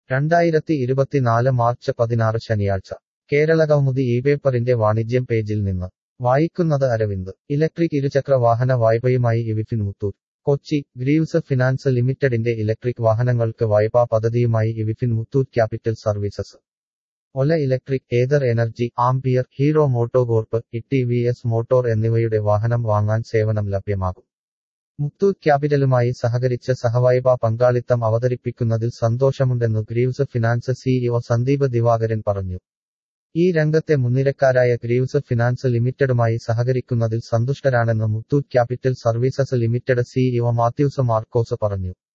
രണ്ടായിരത്തി ഇരുപത്തിനാല് മാർച്ച് പതിനാറ് ശനിയാഴ്ച കേരളകൗമുദി ഈ പേപ്പറിന്റെ വാണിജ്യം പേജിൽ നിന്ന് വായിക്കുന്നത് അരവിന്ദ് ഇലക്ട്രിക് ഇരുചക്ര വാഹന വായ്പയുമായി EVFin Muthoot Kochi Greaves finance ലിമിറ്റഡിന്റെ ഇലക്ട്രിക് വാഹനങ്ങൾക്ക് വായ്പാ പദ്ധതിയുമായി EVFin Muthoot capital services Ola electric Ather energy Ampere Hero MotoCorp E V S motor എന്നിവയുടെ വാഹനം വാങ്ങാൻ സേവനം ലഭ്യമാകും മുത്തൂറ്റ് ക്യാപിറ്റലുമായി സഹകരിച്ച് സഹവായ്പാ പങ്കാളിത്തം അവതരിപ്പിക്കുന്നതിൽ സന്തോഷമുണ്ടെന്നു Greaves finance CEO Sandeep Divakaran പറഞ്ഞു ഈ രംഗത്തെ മുൻനിരക്കാരായ ഗ്രീവ്സ് ഫിനാൻസ് ലിമിറ്റഡുമായി സഹകരിക്കുന്നതിൽ സന്തുഷ്ടരാണെന്ന് Muthoot capital services limited CEO Mathews Markose പറഞ്ഞു